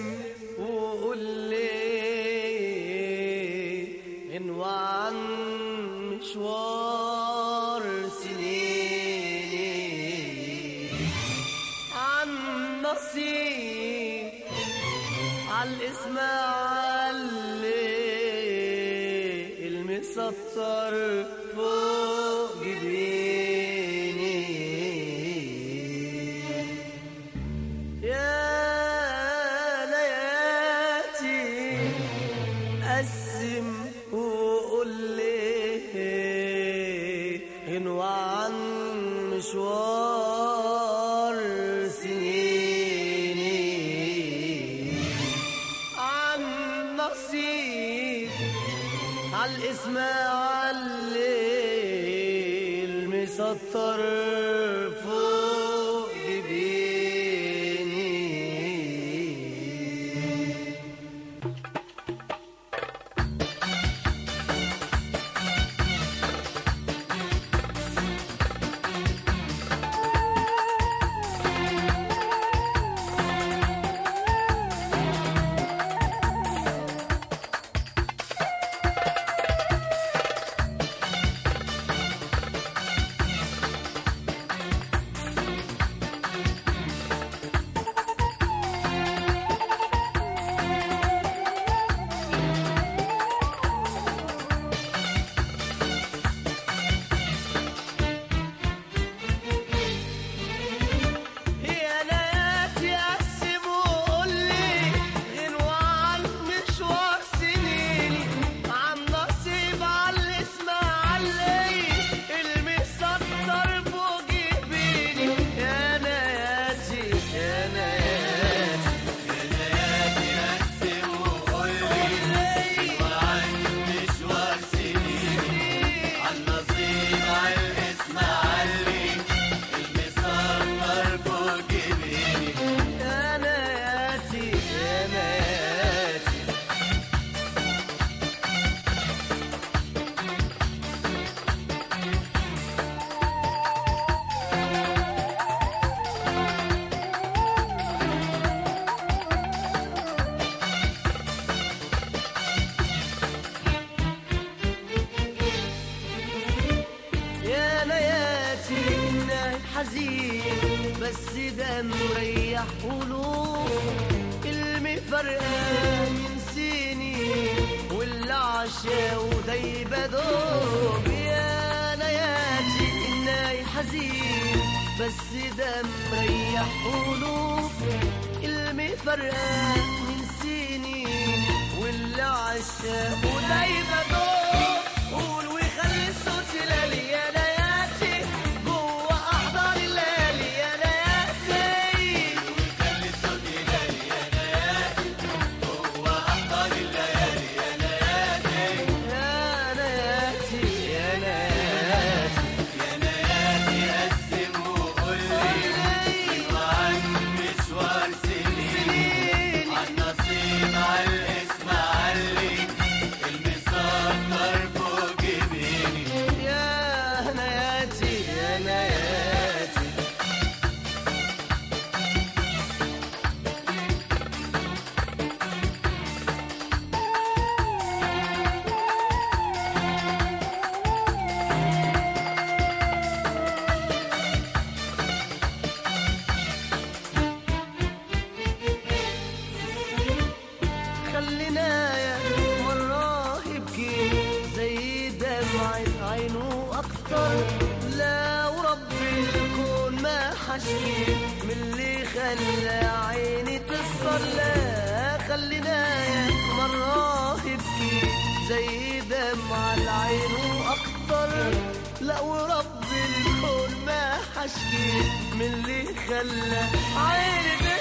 وقول لي غنوة عن مشوار سنيني عن نصيب عالإسماعيلي المسطر فوق جبيني يا لياتي قسم وقول لي غنوة عن مشوار سنيني عن نصيب عالإسماعيلي المسطر فوق جبيني يا لياتي قسم وقول لي غنوة عن مشوار سنيني عن نصيب عالإسماعيلي المسطر فوق جبيني يا لياتي يا لياتي يا لياتي يا لياتي يا لياتي إنها حزين بس ده مريح قلوب المفرقة من سنين واللي عاشا ودايبة دوب يا لياتي إنها حزين بس ده مريح قلوب المفرقة من سنين واللي عاشا ودايبة دوب قول وخلي الصوت لالي يا لياتي جوه احضان الليالي يا لياتي يا لياتي يا لياتي سنين يا لياتي يا لياتي خلينا يا مرة يبكي زي دمعة عينه أكتر لا ورب الكون ما حشكي من اللي خلى عيني تصفر لا خلينا يا مرة يبكي زي دمعة عينه أكتر لا ورب الكون ما حشكي من اللي خلى عيني تصفر